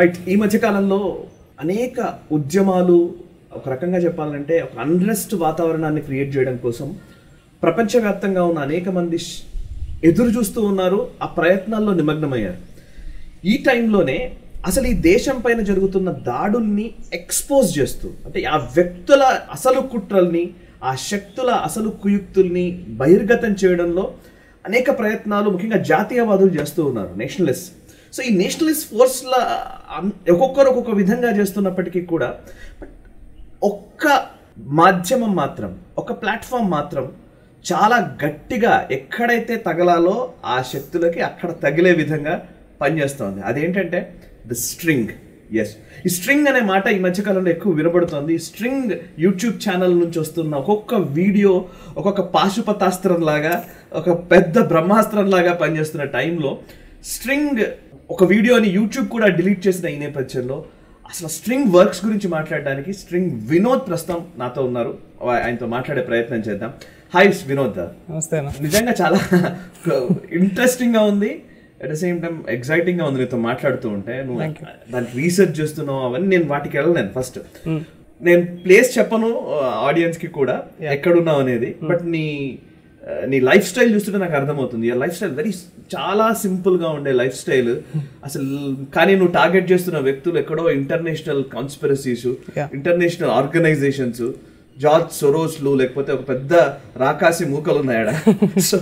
Right ఈ మధ్య కాలంలో అనేక ఉద్యమాలు ఒక రకంగా చెప్పాలంటే ఒక అన్రెస్ట్ వాతావరణాన్ని క్రియేట్ చేయడం కోసం ప్రపంచవ్యాప్తంగా ఉన్న అనేక మంది ష్- ఎదురు చూస్తూ ఉన్నారు ఆ ప్రయత్నాల్లో నిమగ్నమయ్యారు ఈ టైంలోనే అసలు ఈ దేశం పైన జరుగుతున్న దాడుల్ని ఎక్స్పోజ్ చేస్తూ అంటే ఆ వ్యక్తుల అసలు కుట్రల్ని ఆ శక్తుల అసలు కుయుక్తుల్ని బహిర్గతం చేయడంలో అనేక ప్రయత్నాలు ముఖ్యంగా జాతీయవాదులు చేస్తూ ఉన్నారు నేషనలిస్ట్ సో ఈ నేషనలిస్ట్ ఫోర్స్ల అన్- ఒక్కొక్కరు ఒక్కొక్క విధంగా చేస్తున్నప్పటికీ కూడా బట్ ఒక్క మాధ్యమం మాత్రం ఒక ప్లాట్ఫామ్ మాత్రం చాలా గట్టిగా ఎక్కడైతే తగలాలో ఆ శక్తులకి అక్కడ తగిలే విధంగా పనిచేస్తోంది అదేంటంటే ద స్ట్రింగ్ ఎస్ ఈ స్ట్రింగ్ అనే మాట ఈ మధ్యకాలంలో ఎక్కువ వినబడుతోంది ఈ స్ట్రింగ్ యూట్యూబ్ ఛానల్ నుంచి వస్తున్న ఒక్కొక్క వీడియో ఒక్కొక్క పాశుపతాస్త్రం లాగా ఒక పెద్ద బ్రహ్మాస్త్రం లాగా పనిచేస్తున్న టైంలో స్ట్రింగ్ ఒక వీడియోని యూట్యూబ్ కూడా డిలీట్ చేసిన ఈ నేపథ్యంలో అసలు స్ట్రింగ్ వర్క్స్ గురించి మాట్లాడడానికి స్ట్రింగ్ వినోద్ ప్రస్తుతం నాతో ఉన్నారు ఆ- ఆయనతో మాట్లాడే ప్రయత్నం చేద్దాం హాయ్ వినోద్ నమస్తే అన్న నిజంగా చాలా ఇంట్రెస్టింగ్ గా ఉంది at the same time exciting గా ఉంది నీతో మాట్లాడుతూ ఉంటే నువ్వు దానికి రీసెర్చ్ చేస్తున్నావు అవన్నీ నేను వాటికి వెళ్ళలేను ఫస్ట్ నేను ప్లేస్ చెప్పను ఆడియన్స్ కి కూడా ఎక్కడున్నావు అనేది బట్ నీ ఆ, నీ లైఫ్ స్టైల్ చూస్తుంటే నాకు అర్థమవుతుంది ఈ లైఫ్ స్టైల్ వెరీ చాలా సింపుల్ గా ఉండే లైఫ్ స్టైల్ అసలు కానీ నువ్వు టార్గెట్ చేస్తున్న వ్యక్తులు ఎక్కడో international conspiracies Yeah. International organisations George సొరోస్లు లేకపోతే ఒక పెద్ద రాకాసి మూకలు ఉన్నాయడ సో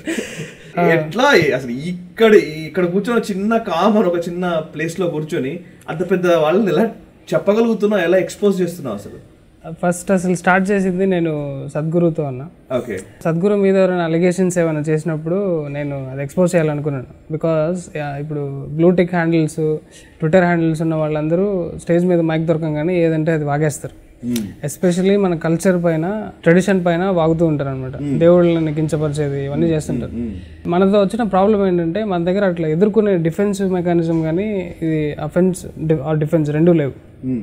ఎట్లా అసలు ఇక్కడ ఇక్కడ కూర్చొని ఒక చిన్న కామన్ ఒక చిన్న ప్లేస్ లో కూర్చొని అంత పెద్ద వాళ్ళని ఎలా చెప్పగలుగుతున్నావు ఎలా ఎక్స్పోజ్ చేస్తున్నావు అసలు ఫస్ట్ అసలు స్టార్ట్ చేసింది నేను సద్గురుతో అన్న ఓకే సద్గురు మీద ఎవరైనా అలిగేషన్స్ ఏమైనా చేసినప్పుడు నేను అది ఎక్స్పోజ్ చేయాలనుకున్నాను బికాస్ ఇప్పుడు బ్లూటిక్ హ్యాండిల్స్ ట్విట్టర్ హ్యాండిల్స్ ఉన్న వాళ్ళందరూ స్టేజ్ మీద మైక్ దొరకంగానే ఏదంటే అది వాగేస్తారు ఎస్పెషల్లీ మన కల్చర్ పైన ట్రెడిషన్ పైన వాగుతూ ఉంటారు అనమాట దేవుళ్ళని కించపరిచేది ఇవన్నీ చేస్తుంటారు మనతో వచ్చిన ప్రాబ్లం ఏంటంటే మన దగ్గర అట్లా ఎదుర్కొనే డిఫెన్స్ మెకానిజం కానీ ఇది అఫెన్స్ ఆ డిఫెన్స్ రెండూ లేవు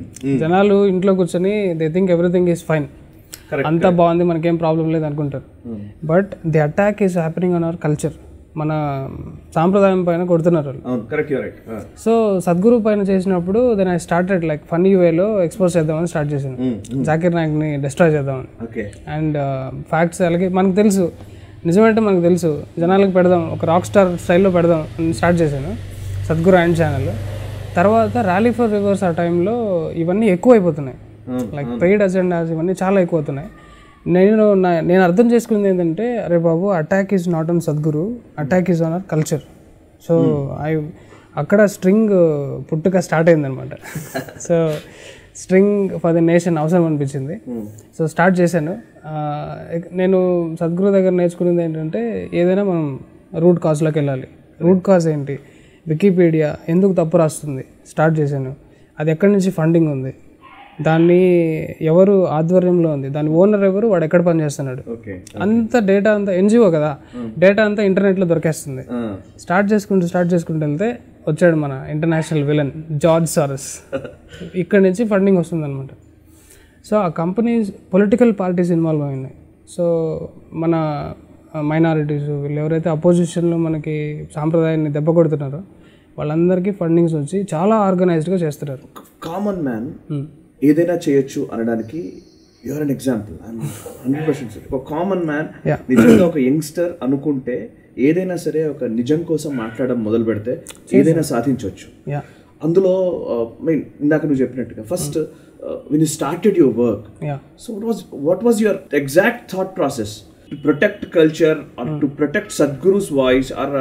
జనాలు ఇంట్లో కూర్చొని they think everything is fine Correct. అంతా బాగుంది మనకేం ప్రాబ్లం లేదు అనుకుంటారు but the attack is happening on our culture మన సాంప్రదాయం పైన కొడుతున్నారు వాళ్ళు అవును కరెక్ట్ రైట్ సో సద్గురు పైన చేసినప్పుడు then I started like funny వేలో ఎక్స్పోజ్ చేద్దామని స్టార్ట్ చేశాను జాకిర్ నాయక్ని డిస్ట్రాయ్ చేద్దామని ఓకే అండ్ ఫ్యాక్ట్స్ అలాగే మనకు తెలుసు నిజమంటే మనకు తెలుసు జనాలకు పెడదాం ఒక రాక్ స్టార్ స్టైల్లో పెడదాం అని స్టార్ట్ చేశాను సద్గురు అండ్ ఛానల్ తర్వాత ర్యాలీ ఫర్ రివర్స్ ఆ టైంలో ఇవన్నీ ఎక్కువ అయిపోతున్నాయి లైక్ పెయిడ్ అజెండాస్ ఇవన్నీ చాలా ఎక్కువ అవుతున్నాయి నేను నా నేను అర్థం చేసుకుంది ఏంటంటే అరే బాబు attack is not on Sadhguru attack is on our culture so I అక్కడ స్ట్రింగ్ పుట్టుక స్టార్ట్ అయిందనమాట so string for the nation అవసరం అనిపించింది సో స్టార్ట్ చేశాను ఆ, ఎక్- నేను సద్గురు దగ్గర నేర్చుకునేది ఏంటంటే ఏదైనా మనం రూట్ కాజ్లోకి వెళ్ళాలి రూట్ కాజ్ ఏంటి వికీపీడియా ఎందుకు తప్పు రాస్తుంది స్టార్ట్ చేశాను అది ఎక్కడి నుంచి ఫండింగ్ ఉంది దాన్ని ఎవరు ఆధ్వర్యంలో ఉంది దాని ఓనర్ ఎవరు వాడు ఎక్కడ పనిచేస్తున్నాడు ఓకే అంత డేటా అంతా ఎన్జిఓ కదా డేటా అంతా ఇంటర్నెట్లో దొరికేస్తుంది స్టార్ట్ చేసుకుంటూ స్టార్ట్ చేసుకుంటూ వెళ్తే వచ్చాడు మన ఇంటర్నేషనల్ విలన్ జార్జ్ సారస్ ఇక్కడ నుంచి ఫండింగ్ వస్తుంది అనమాట సో ఆ కంపెనీస్ పొలిటికల్ పార్టీస్ ఇన్వాల్వ్ అయినాయి సో మన మైనారిటీస్ వీళ్ళు ఎవరైతే అపోజిషన్లో మనకి సాంప్రదాయాన్ని దెబ్బ కొడుతున్నారో వాళ్ళందరికీ ఫండింగ్స్ వచ్చి చాలా ఆర్గనైజ్డ్గా చేస్తున్నారు కామన్ మ్యాన్ ఏదైనా చేయొచ్చు అనడానికి your an example hundred percent ఒక కామన్ మ్యాన్ Yeah. నిజంగా ఒక యంగ్స్టర్ అనుకుంటే ఏదైనా సరే ఒక నిజం కోసం మాట్లాడడం మొదలు పెడితే ఏదైనా సాధించవచ్చు యా అందులో మీన్ ఇందాక నువ్వు చెప్పినట్టుగా first when you started your work ya so what was what was your exact thought process to protect culture or to protect Sadhguru's voice or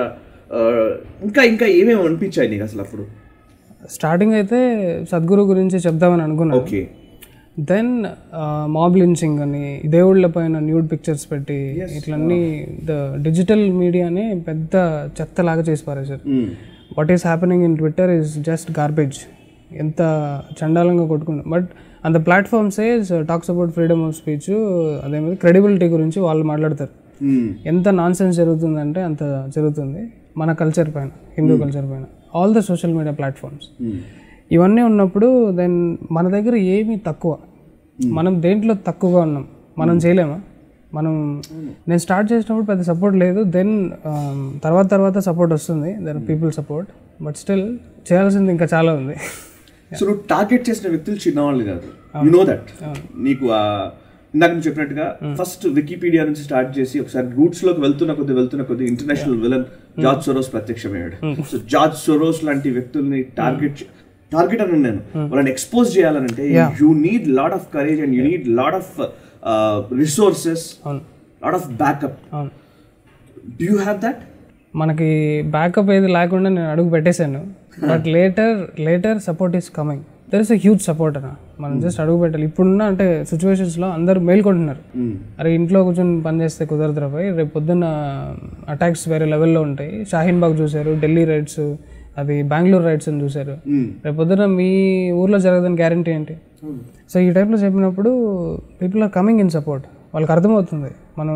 ఇంకా ఇంకా ఏమేమి అనిపించాయి నీకు అసలు అప్పుడు స్టార్టింగ్ అయితే సద్గురు గురించి చెప్దామని అనుకున్నాను ఓకే దెన్ మాబ్ లించింగ్ అని దేవుళ్ళ పైన న్యూడ్ పిక్చర్స్ పెట్టి ఇట్లన్నీ ద డిజిటల్ మీడియాని పెద్ద చెత్తలాగా చేసి పారేశారు what is happening in Twitter is just garbage ఎంత చండాలంగా కొట్టుకున్నా బట్ అంత ప్లాట్ఫామ్సే talks about freedom of speech అదేమది క్రెడిబిలిటీ గురించి వాళ్ళు మాట్లాడతారు ఎంత నాన్ సెన్స్ జరుగుతుందంటే అంత జరుగుతుంది మన కల్చర్ పైన హిందూ కల్చర్ పైన all the social media platforms ఇవన్నీ ఉన్నప్పుడు దెన్ మన దగ్గర ఏమీ తక్కువ మనం దేంట్లో తక్కువగా ఉన్నాం మనం చేయలేమా మనం నేను స్టార్ట్ చేసినప్పుడు పెద్ద సపోర్ట్ లేదు దెన్ తర్వాత తర్వాత సపోర్ట్ వస్తుంది then people support but still చేయాల్సింది ఇంకా చాలా ఉంది సో నువ్వు టార్గెట్ చేసిన వ్యక్తులు చిన్నవాళ్ళు కాదు యు నో దట్ నీకు ఆ ఇందాక నువ్వు చెప్పినట్టుగా ఫస్ట్ వికీపీడియా నుంచి స్టార్ట్ చేసి ఒకసారి రూట్స్ లోకి వెళ్తున్న కొద్ది వెళ్తున్న కొద్ది ఇంటర్నేషనల్ విలన్ జార్జ్ సొరోస్ ప్రత్యక్షమయ్యాడు సో జార్జ్ సొరోస్ లాంటి వ్యక్తుల్ని టార్గెట్ టార్గెట్ అని నేను వాళ్ళని ఎక్స్పోజ్ చేయాలనంటే you need lot of courage and you need lot of resources అవును లాట్ ఆఫ్ బ్యాకప్ అవును డూ యూ హ్యావ్ దట్ మనకి బ్యాకప్ ఏది లేకుండా నేను అడుగు పెట్టేశాను but later later support is coming there is a huge support అన్న మనం జస్ట్ అడుగు పెట్టాలి ఇప్పుడున్న అంటే సిచ్యువేషన్స్లో అందరూ మేల్కొంటున్నారు అరే ఇంట్లో కూర్చొని పని చేస్తే కుదరదురా పోయి రేపు పొద్దున్న అటాక్స్ వేరే లెవెల్లో ఉంటాయి షాహీన్ బాగ్ చూశారు ఢిల్లీ రైడ్స్ అది బెంగళూరు రైడ్స్ అని చూశారు రేపు పొద్దున మీ ఊర్లో జరగదని గ్యారంటీ ఏంటి సో ఈ టైప్లో చెప్పినప్పుడు people are coming in support వాళ్ళకి అర్థమవుతుంది మనం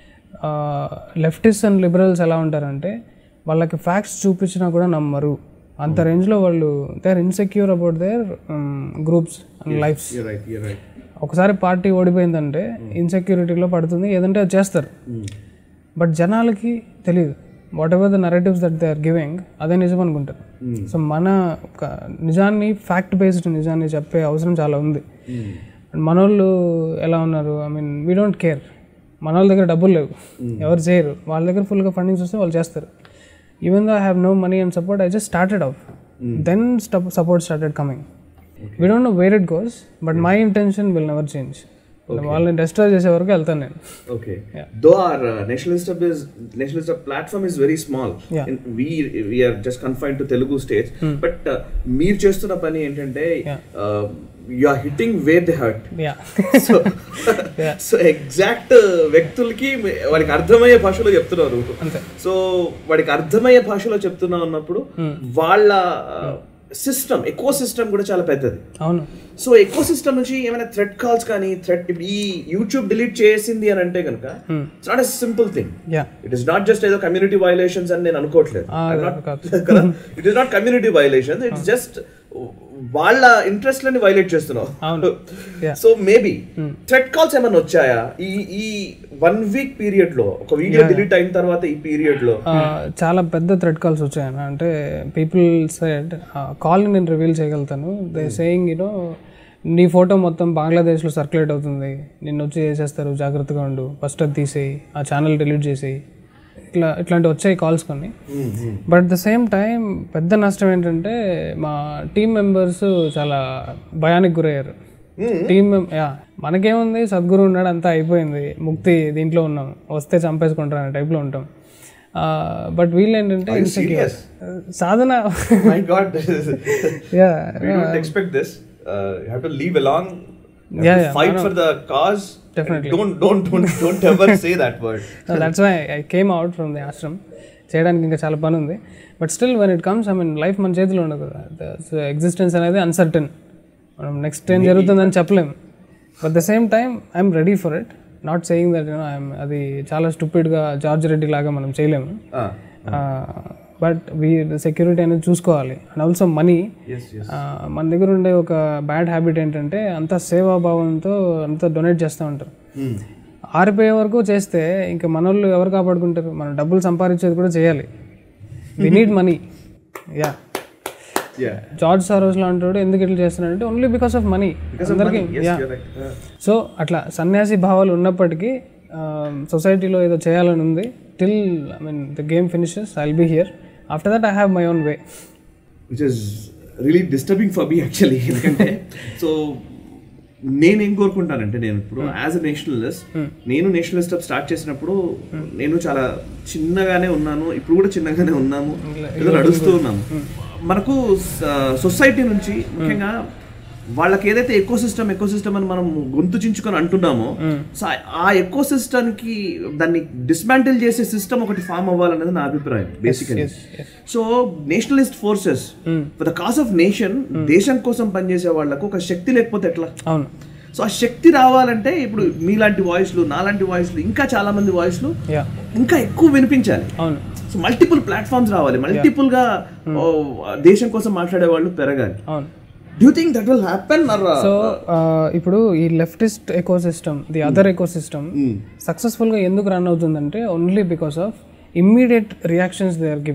లెఫ్టిస్ట్ అండ్ లిబరల్స్ ఎలా ఉంటారంటే వాళ్ళకి ఫ్యాక్ట్స్ చూపించినా కూడా నమ్మరు అంత రేంజ్లో వాళ్ళు they are insecure about their groups and lifes right right ఒకసారి పార్టీ ఓడిపోయిందంటే ఇన్సెక్యూరిటీలో పడుతుంది ఏదంటే అది చేస్తారు బట్ జనాలకి తెలియదు whatever the narratives that they are giving అదే నిజం అనుకుంటారు సో మన ఒక నిజాన్ని ఫ్యాక్ట్ బేస్డ్ నిజాన్ని చెప్పే అవసరం చాలా ఉంది And మనోళ్ళు ఎలా ఉన్నారు I mean we don't care మన వాళ్ళ దగ్గర డబ్బులు లేవు ఎవరు చేయరు వాళ్ళ దగ్గర ఫుల్గా ఫండింగ్స్ వస్తే వాళ్ళు చేస్తారు even though I have no money and support I just started out then support started coming we don't know where it goes but my intention will never change వాళ్ళని డిస్ట్రాయ్ చేసే వరకు వెళ్తాను నేను Okay. Though our uh, nationalist hub is nationalist hub platform is very small. Yeah. And we we are just confined to Telugu states. But uh, మీరు చేస్తున్న పని ఏంటంటే you are hitting where the hurt yeah so so exact వ్యక్తులకి వాడికి అర్థమయ్యే భాషలో చెప్తున్నారు అంతే. సో వాడికి అర్థమయ్యే భాషలో చెప్తున్నా ఉన్నప్పుడు వాళ్ళ సిస్టమ్ ఎక్కువ సిస్టమ్ కూడా చాలా పెద్దది అవును సో ఎక్కువ సిస్టమ్ నుంచి ఏమైనా థ్రెడ్ కాల్స్ కానీ థ్రెడ్ ఈ యూట్యూబ్ డిలీట్ చేసింది అని అంటే కనుక it's not a simple thing yeah it is not just ఏదో కమ్యూనిటీ వైలేషన్స్ అని నేను అనుకోవట్లేదు కాదు. It is not community violations it's just వాళ్ళ ఇంట్రెస్ట్ లని వైలేట్ చేస్తున్నావు అవును. Yeah. So maybe threat calls ఏమైనా వచ్చాయా ఈ ఈ వన్ వీక్ పీరియడ్ లో ఒక వీడియో డిలీట్ అయిన తర్వాత ఈ పీరియడ్ లో ఆ, చాలా పెద్ద థ్రెడ్ కాల్స్ వచ్చాయన్న అంటే పీపుల్ సైడ్ కాల్ని నేను రివీల్ చేయగలుగుతాను దే సేయింగ్ యూనో నీ ఫోటో మొత్తం బంగ్లాదేశ్లో సర్క్యులేట్ అవుతుంది నిన్ను వచ్చి చేసేస్తారు జాగ్రత్తగా ఉండు ఫస్ట్ అది తీసేయి ఆ ఛానల్ డిలీట్ చేసేయి ఇట్లా ఇట్లాంటివి వచ్చాయి కాల్స్ కొన్ని but at the same time పెద్ద నష్టం ఏంటంటే మా టీం మెంబర్స్ చాలా భయానికి గురయ్యారు టీమ్ యా మనకేముంది సద్గురు ఉన్నాడు అంతా అయిపోయింది ముక్తి దీంట్లో ఉన్నాం వస్తే చంపేసుకుంటారు అనే టైప్లో ఉంటాం బట్ వీళ్ళు ఏంటంటే insecure. Sadhana my god yeah we don't expect this. Uh, you have to leave along. You have Yeah, to yeah, fight no, no. for the cause. Definitely. Don't don't don't don't ever say that word. That's why I came out from the ashram చేయడానికి ఇంకా చాలా పని ఉంది but still when it comes I mean life మన చేతిలో ఉండదు కదా existence అనేది అన్సర్టన్ మనం నెక్స్ట్ ఏం జరుగుతుందని చెప్పలేం but the same time I'm ready for it not saying that you know I'm అది చాలా స్టూపిడ్గా జార్జ్ రెడ్డి లాగా మనం చేయలేము Ah, బట్ వీ సెక్యూరిటీ అనేది చూసుకోవాలి and also money yes, yes. మన దగ్గర ఉండే ఒక బ్యాడ్ హ్యాబిట్ ఏంటంటే అంత సేవాభావంతో అంత డొనేట్ చేస్తూ ఉంటారు ఆరిపోయే వరకు చేస్తే ఇంకా మన వాళ్ళు ఎవరు కాపాడుకుంటారు మనం డబ్బులు సంపాదించేది కూడా చేయాలి we need money yeah Yeah. George Soros లాంటి ఎందుకు ఇట్లా చేస్తున్నాడంటే ఓన్లీ బికాస్ ఆఫ్ మనీ అందరికీ Yes, yeah you're right. Uh, so అట్లా సన్యాసి భావాలు ఉన్నప్పటికీ సొసైటీలో ఏదో చేయాలని ఉంది till I mean the game finishes I'll be here after that I have my own way which is really disturbing for me actually ఎందుకంటే సో నేనేం కోరుకుంటానంటే నేను ఇప్పుడు యాజ్ అ నేషనలిస్ట్ నేను నేషనలిస్ట్ స్టార్ట్ చేసినప్పుడు నేను చాలా చిన్నగానే ఉన్నాను ఇప్పుడు కూడా చిన్నగానే ఉన్నాము ఏదో నడుస్తూ ఉన్నాము మనకు సొసైటీ నుంచి ముఖ్యంగా వాళ్ళకి ఏదైతే ఎకో సిస్టమ్ ఎకో సిస్టమ్ అని మనం గొంతు చించుకొని అంటున్నామో సో ఆ ఎకో సిస్టమ్ కి దాన్ని డిస్మాంటిల్ చేసే సిస్టమ్ ఒకటి ఫామ్ అవ్వాలనేది నా అభిప్రాయం basically so nationalist forces for the cause of nation దేశం కోసం పనిచేసే వాళ్ళకు ఒక శక్తి లేకపోతే ఎట్లా అవును సో ఆ శక్తి రావాలంటే ఇప్పుడు మీలాంటి వాయిస్లు నాలాంటి వాయిస్లు ఇంకా చాలా మంది వాయిస్లు యా ఇంకా ఎక్కువ వినిపించాలి అవును సో మల్టిపుల్ ప్లాట్ఫామ్స్ రావాలి మల్టిపుల్ గా ఓ, దేశం కోసం మాట్లాడే వాళ్ళు పెరగాలి అవును do think that will happen so ఇప్పుడు ఈ leftist ecosystem the other ecosystem సక్సెస్ఫుల్గా ఎందుకు రన్ అవుతుందంటే only because of immediate reactions they are giving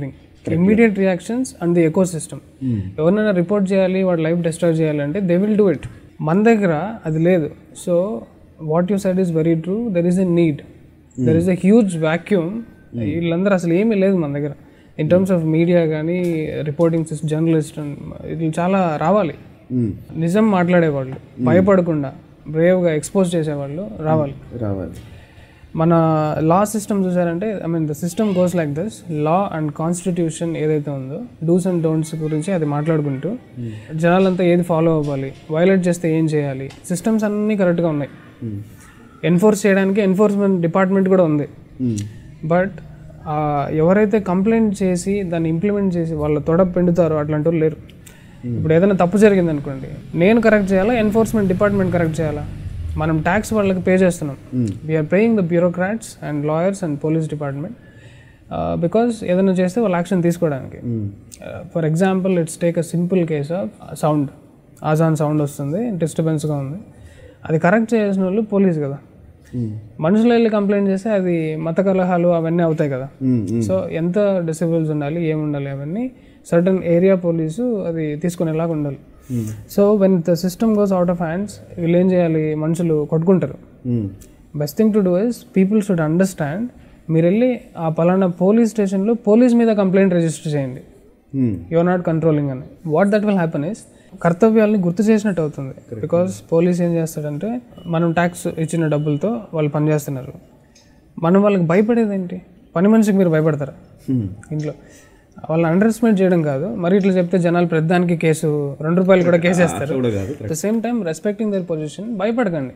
immediate reactions and the ecosystem ఎవరినైనా రిపోర్ట్ చేయాలి వాడి లైఫ్ డిస్ట్రాయ్ చేయాలంటే they will do it మన దగ్గర అది లేదు so what you side is very true there is a need there is a huge vacuum వీళ్ళందరూ అసలు ఏమీ లేదు మన దగ్గర ఇన్ టర్మ్స్ ఆఫ్ మీడియా కానీ రిపోర్టింగ్ సిస్టమ్ జర్నలిస్ట్ ఇది చాలా రావాలి నిజం మాట్లాడేవాళ్ళు భయపడకుండా బ్రేవ్గా ఎక్స్పోజ్ చేసేవాళ్ళు రావాలి రావాలి మన లా సిస్టమ్ చూసారంటే I mean the system goes like this law and constitution ఏదైతే ఉందో డూస్ అండ్ డోంట్స్ గురించి అది మాట్లాడుకుంటూ జనాలంతా ఏది ఫాలో అవ్వాలి వైలేట్ చేస్తే ఏం చేయాలి సిస్టమ్స్ అన్నీ కరెక్ట్గా ఉన్నాయి ఎన్ఫోర్స్ చేయడానికి ఎన్ఫోర్స్మెంట్ డిపార్ట్మెంట్ కూడా ఉంది బట్ ఎవరైతే కంప్లైంట్ చేసి దాన్ని ఇంప్లిమెంట్ చేసి వాళ్ళ తొడ పెండుతారో అట్లాంటి వాళ్ళు లేరు ఇప్పుడు ఏదైనా తప్పు జరిగింది అనుకోండి నేను కరెక్ట్ చేయాలా ఎన్ఫోర్స్మెంట్ డిపార్ట్మెంట్ కరెక్ట్ చేయాలా మనం ట్యాక్స్ వాళ్ళకి పే చేస్తున్నాం we are paying the bureaucrats and lawyers and police department because ఏదైనా చేస్తే వాళ్ళు యాక్షన్ తీసుకోవడానికి for example it's take a simple case of sound ఆజాన్ సౌండ్ వస్తుంది డిస్టర్బెన్స్గా ఉంది అది కరెక్ట్ చేసిన వాళ్ళు పోలీస్ కదా మనుషులు వెళ్ళి కంప్లైంట్ చేస్తే అది మత కలహాలు అవన్నీ అవుతాయి కదా సో ఎంత డిసిబుల్స్ ఉండాలి ఏముండాలి అవన్నీ సర్టన్ ఏరియా పోలీసు అది తీసుకునేలాగా ఉండాలి so when the system goes out of hands వీళ్ళు ఏం చేయాలి మనుషులు కొట్టుకుంటారు best thing to do is people should understand మీరు వెళ్ళి ఆ పలానా పోలీస్ స్టేషన్లో పోలీస్ మీద కంప్లైంట్ రిజిస్టర్ చేయండి యూఆర్ నాట్ కంట్రోలింగ్ అని what that will happen is కర్తవ్యాలని గుర్తు చేసినట్టు అవుతుంది బికాస్ పోలీస్ ఏం చేస్తాడంటే మనం ట్యాక్స్ ఇచ్చిన డబ్బులతో వాళ్ళు పనిచేస్తున్నారు మనం వాళ్ళకి భయపడేది ఏంటి పని మనిషికి మీరు భయపడతారా ఇంట్లో వాళ్ళని అండర్ ఎస్టిమేట్ చేయడం కాదు మరి ఇట్లా చెప్తే జనాలు ప్రతిదానికి కేసు రెండు రూపాయలు కూడా కేసు వేస్తారు కూడా కాదు at the same time respecting their position భయపడకండి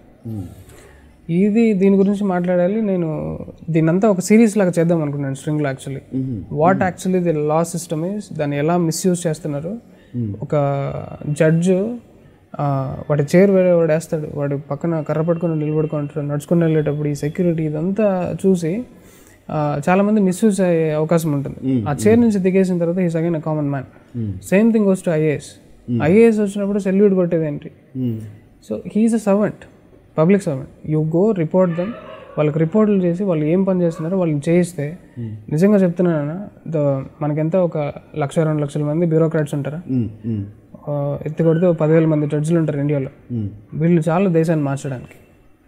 ఇది దీని గురించి మాట్లాడాలి నేను దీన్నంతా ఒక సిరీస్ లాగా చేద్దాం అనుకున్నాను స్ట్రింగ్లో actually what actually the law system is దాన్ని ఎలా మిస్యూజ్ చేస్తున్నారు ఒక జడ్జు వాడి చైర్ వేరే వాడు వేస్తాడు వాడు పక్కన కర్ర పట్టుకొని నిలబడుకుంటాడు నడుచుకుని వెళ్ళేటప్పుడు ఈ సెక్యూరిటీ ఇదంతా చూసి ఆ, చాలా మంది మిస్యూజ్ అయ్యే అవకాశం ఉంటుంది ఆ చైర్ నుంచి దిగేసిన తర్వాత is again a common man same thing was to IAS IAS వచ్చినప్పుడు సెల్యూట్ కొట్టేది ఏంటి so he is a servant public servant you go report them వాళ్ళకి రిపోర్ట్లు చేసి వాళ్ళు ఏం పని చేస్తున్నారో వాళ్ళని చేయిస్తే నిజంగా చెప్తున్నాను ద మనకెంత ఒక లక్ష రెండు లక్షల మంది బ్యూరోక్రాట్స్ ఉంటారా ఆ, ఎత్తి కొడితే ఒక పదివేల మంది జడ్జిలు ఉంటారు ఇండియాలో వీళ్ళు చాలా దేశాన్ని మార్చడానికి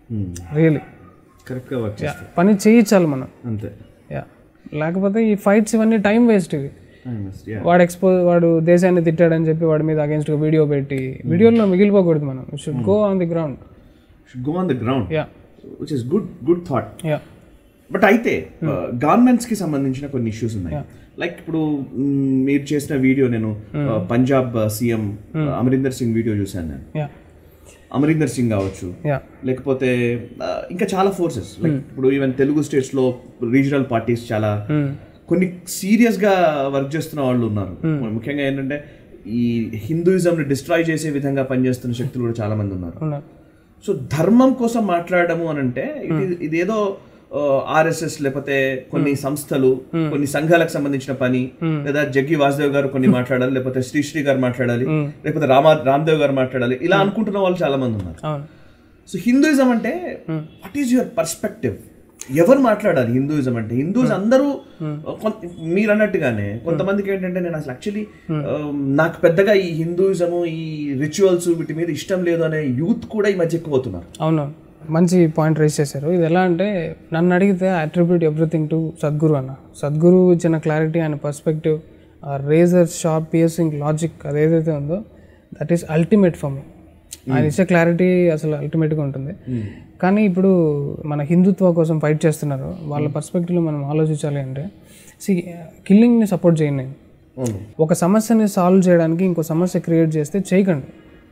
రియలీ కరెక్ట్గా వర్క్ చేస్తారు పని చేయించాలి మనం అంతే యా లేకపోతే ఈ ఫైట్స్ ఇవన్నీ టైం వేస్ట్ ఇవి Yeah. వాడు ఎక్స్పోజ్ వాడు దేశాన్ని తిట్టాడని చెప్పి వాడి మీద అగేన్స్ట్ వీడియో పెట్టి వీడియోలో మిగిలిపోకూడదు మనం should go on the ground Should go on the ground yeah which is good good thought yeah but అయితే గవర్నమెంట్స్ కి సంబంధించిన కొన్ని ఇష్యూస్ ఉన్నాయి లైక్ ఇప్పుడు మ్, మీరు చేసిన వీడియో నేను uh, Punjab CM Amarinder Singh video చూశాను నేను యా అమరీందర్ సింగ్ కావచ్చు యా లేకపోతే uh, ఇంకా చాలా ఫోర్సెస్ లైక్ ఇప్పుడు ఈవెన్ తెలుగు స్టేట్స్ లో రీజనల్ పార్టీస్ చాలా కొన్ని సీరియస్ గా వర్క్ చేస్తున్న వాళ్ళు ఉన్నారు ముఖ్యంగా ఏంటంటే ఈ హిందూయిజం ని డిస్ట్రాయ్ చేసే విధంగా పనిచేస్తున్న శక్తులు కూడా చాలా మంది ఉన్నారు ఉన్నారు సో ధర్మం కోసం మాట్లాడము అని అంటే ఇది ఇదేదో ఆర్ఎస్ఎస్ లేకపోతే కొన్ని సంస్థలు కొన్ని సంఘాలకు సంబంధించిన పని లేదా జగ్గి వాసుదేవ్ గారు కొన్ని మాట్లాడాలి లేకపోతే శ్రీశ్రీ గారు మాట్లాడాలి లేకపోతే రామా రామ్దేవ్ గారు మాట్లాడాలి ఇలా అనుకుంటున్న వాళ్ళు చాలా మంది ఉన్నారు అవును సో హిందూయిజం అంటే వాట్ ఈస్ యువర్ పర్స్పెక్టివ్ ఎవరు మాట్లాడాలి హిందూయిజం అంటే హిందూస్ అందరూ కొంత- మీరు అన్నట్టుగానే కొంతమందికి ఏంటంటే నేను అసలు యాక్చువల్లీ నాకు పెద్దగా ఈ హిందూయిజము ఈ రిచువల్స్ వీటి మీద ఇష్టం లేదు అనే యూత్ కూడా ఈ మధ్య ఎక్కువ అవుతున్నారు అవును మంచి పాయింట్ రైజ్ చేశారు ఇది ఎలా అంటే నన్ను అడిగితే అట్రిబ్యూట్ ఎవ్రీథింగ్ టు సద్గురు అన్న సద్గురు ఇచ్చిన క్లారిటీ అండ్ పర్స్పెక్టివ్ ఆ రేజర్ షార్ప్ పియర్సింగ్ లాజిక్ అదేదైతే ఉందో that is ultimate for me ఆయన ఇచ్చే క్లారిటీ అసలు అల్టిమేట్గా ఉంటుంది కానీ ఇప్పుడు మన హిందుత్వ కోసం ఫైట్ చేస్తున్నారు వాళ్ళ పర్స్పెక్టివ్లో మనం ఆలోచించాలి అంటే సి కిల్లింగ్ని సపోర్ట్ చేయండి నేను అవును ఒక సమస్యని సాల్వ్ చేయడానికి ఇంకో సమస్య క్రియేట్ చేస్తే చేయకండి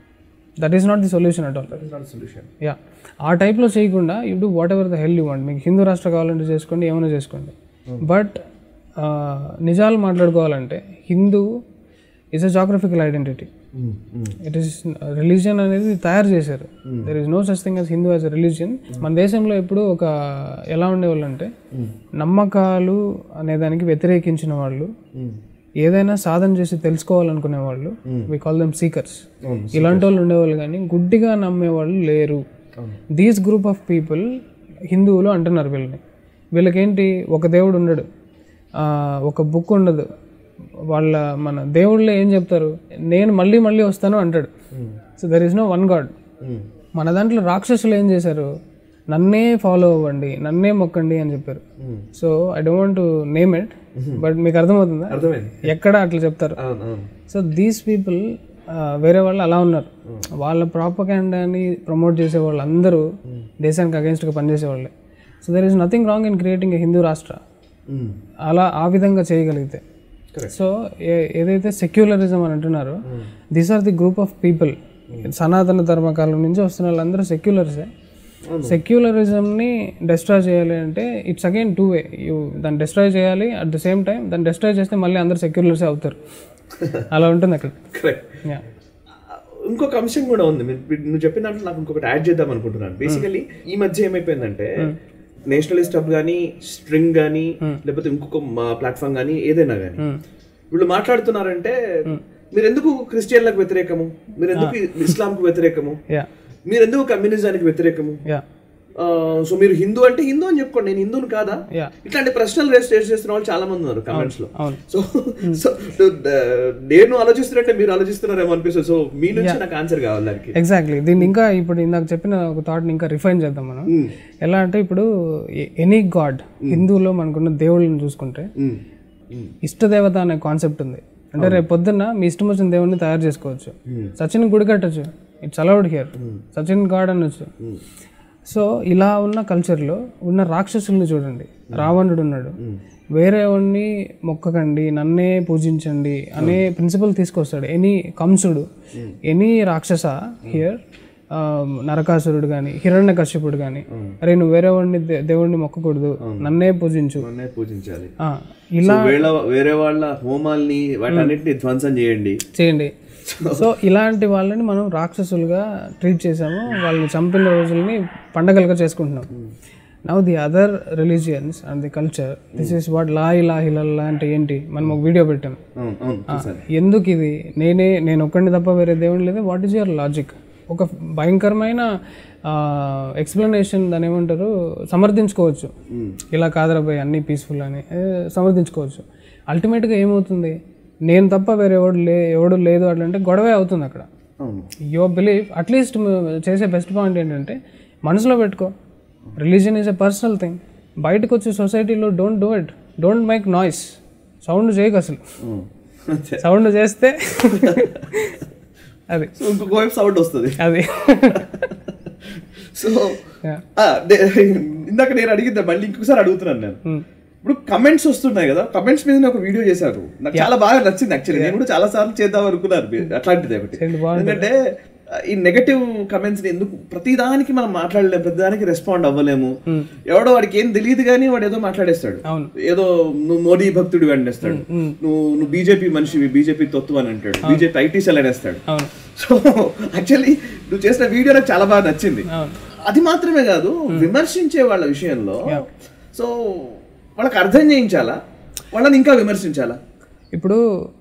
that is not the solution at all solution yeah ఆ టైప్లో చేయకుండా you do whatever the hell you want మీకు హిందూ రాష్ట్ర కావాలంటే చేసుకోండి ఏమైనా చేసుకోండి బట్ నిజాలు మాట్లాడుకోవాలంటే Hindu is a geographical identity it is religion అనేది తయారు చేశారు there is no such thing as Hindu as a religion మన దేశంలో ఎప్పుడు ఒక ఎలా ఉండేవాళ్ళు అంటే నమ్మకాలు అనే దానికి వ్యతిరేకించిన వాళ్ళు ఏదైనా సాధన చేసి తెలుసుకోవాలనుకునే వాళ్ళు వి కాల్ దెమ్ సీకర్స్ ఇలాంటి వాళ్ళు ఉండేవాళ్ళు కానీ గుడ్డిగా నమ్మేవాళ్ళు లేరు దీస్ గ్రూప్ ఆఫ్ పీపుల్ హిందువులు అంటున్నారు వీళ్ళని వీళ్ళకేంటి ఒక దేవుడు ఉండడు ఆ, ఒక బుక్ ఉండదు వాళ్ళ మన దేవుళ్ళే ఏం చెప్తారు నేను మళ్ళీ మళ్ళీ వస్తాను అంటాడు so there is no one god మన దాంట్లో రాక్షసులు ఏం చేశారు నన్నే ఫాలో అవ్వండి నన్నే మొక్కండి అని చెప్పారు so I don't to name it but మీకు అర్థమవుతుందా అర్థమైంది ఎక్కడ అట్లా చెప్తారు అవును అవును సో దీస్ పీపుల్ వేరే వాళ్ళు అలా ఉన్నారు వాళ్ళ ప్రాపకాండాని ప్రమోట్ చేసే వాళ్ళు అందరూ దేశానికి అగేన్స్ట్గా పనిచేసే వాళ్ళే so there is nothing wrong in creating a Hindu Rashtra అలా ఆ విధంగా చేయగలిగితే Correct. సో ఏదైతే సెక్యులరిజం అని అంటున్నారో these are the group of people సనాతన ధర్మకాలం నుంచి వస్తున్న వాళ్ళందరూ సెక్యులర్సే సెక్యులరిజంని డిస్ట్రాయ్ చేయాలి అంటే it's again two way you దాన్ని డిస్ట్రాయ్ చేయాలి అట్ ద సేమ్ టైం దాన్ని డిస్ట్రాయ్ చేస్తే మళ్ళీ అందరూ సెక్యులర్సే అవుతారు అలా ఉంటుంది అక్కడ కరెక్ట్ Yeah. ఇంకొక అంశం కూడా ఉంది మీరు మీరు- నువ్వు చెప్పిన దాంట్లో నాకు ఇంకొకటి యాడ్ చేద్దాం అనుకుంటున్నాను బేసికలీ ఈ మధ్య ఏమైపోయిందంటే నేషనలిస్ట్ హబ్ కానీ స్ట్రింగ్ కానీ లేకపోతే ఇంకొక మా ప్లాట్ఫామ్ కానీ ఏదైనా కానీ వీళ్ళు మాట్లాడుతున్నారంటే మీరు ఎందుకు క్రిస్టియన్లకు వ్యతిరేకము మీరు ఎందుకు ఇస్లాంకు వ్యతిరేకము యా మీరు ఎందుకు కమ్యూనిజానికి వ్యతిరేకము యా సో మీరు హిందూ అంటే హిందూ అని చెప్పుకోండి నేను హిందూని కాదా యా ఇట్లాంటి ప్రశ్నలు రేస్ రేస్ చేస్తున్న వాళ్ళు చాలా మంది ఉన్నారు కమెంట్స్ లో అవును సో సో నేను ఆలోచిస్తున్నట్టే మీరు ఆలోచిస్తున్నారేమో అనిపిస్తుంది సో మీ నుంచి నాకు ఆన్సర్ కావాలి దానికి ఎగ్జాక్ట్లీ దీన్ని ఇంకా ఇప్పుడు ఇందాక చెప్పిన ఒక థాట్ని ఇంకా రిఫైన్ చేద్దాం మనం Mm. ఎలా అంటే ఇప్పుడు ఎనీ గాడ్ హిందువులో మనకున్న దేవుళ్ళని చూసుకుంటే Mm. Mm. ఇష్టదేవత అనే కాన్సెప్ట్ ఉంది అంటే రేపు పొద్దున్న మీ ఇష్టం వచ్చిన దేవుడిని తయారు చేసుకోవచ్చు సచిన్ గుడి కట్టచ్చు it's allowed here Sachin god అనొచ్చు సో ఇలా ఉన్న కల్చర్లో ఉన్న రాక్షసుల్ని చూడండి రావణుడు ఉన్నాడు వేరే వాడిని మొక్కకండి నన్నే పూజించండి అనే ప్రిన్సిపల్ తీసుకొస్తాడు ఎనీ కంసుడు ఎనీ రాక్షస హియర్ నరకాసురుడు కానీ హిరణ్య కశ్యపుడు కానీ అరే నువ్వు వేరే వాడిని దే- దేవుడిని మొక్కకూడదు నన్నే పూజించు నన్నే పూజించాలి ఆ, ఇలా సో వేళ వేరే వాళ్ళ హోమాల్ని వాటన్నిటిని ధ్వంసం చేయండి చేయండి సో ఇలాంటి వాళ్ళని మనం రాక్షసులుగా ట్రీట్ చేసాము వాళ్ళని చంపిన రోజుల్ని పండగలుగా చేసుకుంటున్నాం now the other religions and the culture this is what లా ఇలా హిలల్లా అంటే ఏంటి మనం ఒక వీడియో పెట్టాం అవును అవును చూసాను ఎందుకు ఇది నేనే నేను ఒక్కడిని తప్ప వేరే దేవుడు లేదు వాట్ ఈస్ యువర్ లాజిక్ ఒక భయంకరమైన ఎక్స్ప్లెనేషన్ దాని ఏమంటారు సమర్థించుకోవచ్చు ఇలా కాదరాబాయ్ అన్నీ పీస్ఫుల్ అని ఏ, సమర్థించుకోవచ్చు అల్టిమేట్గా ఏమవుతుంది నేను తప్ప వేరే ఎవడు లే ఎవడు లేదు అట్లంటే గొడవే అవుతుంది అక్కడ అవును యువర్ బిలీఫ్ అట్లీస్ట్ చేసే బెస్ట్ పాయింట్ ఏంటంటే మనసులో పెట్టుకో religion is a personal thing బయటకు వచ్చి సొసైటీలో don't do it don't make noise sound చేయకు అసలు అవును. అంతే సౌండ్ చేస్తే అది సో ఇంకొక వైపు సౌండ్ వస్తుంది అది సో Yeah. ఇందాక నేను అడిగిద్దా మళ్ళీ ఇంకొకసారి అడుగుతున్నాను నేను Hmm. ఇప్పుడు కమెంట్స్ వస్తున్నాయి కదా కమెంట్స్ మీద ఒక వీడియో చేశారు నాకు చాలా బాగా నచ్చింది యాక్చువల్లీ నేను కూడా చాలా సార్లు చేద్దాం అనుకున్నాను మీరు అట్లాంటిది ఒకటి చేయండి, బాగుంది. ఎందుకంటే ఆ, ఈ నెగటివ్ కమెంట్స్ ని ఎందుకు ప్రతిదానికి మనం మాట్లాడలేము ప్రతిదానికి రెస్పాండ్ అవ్వలేము ఎవడో వాడికి ఏం తెలియదు కానీ వాడు ఏదో మాట్లాడేస్తాడు అవును ఏదో నువ్వు మోడీ భక్తుడు అనేస్తాడు నువ్వు నువ్వు బీజేపీ మనిషివి బీజేపీ తత్వం అని అంటాడు బీజేపీ ఐటీ సెల్ అనేస్తాడు అవును సో యాక్చువల్లీ నువ్వు చేసిన వీడియో నాకు చాలా బాగా నచ్చింది అవును అది మాత్రమే కాదు విమర్శించే వాళ్ళ విషయంలో సో వాళ్ళకి అర్థం చేయించాలా వాళ్ళని ఇంకా విమర్శించాలా ఇప్పుడు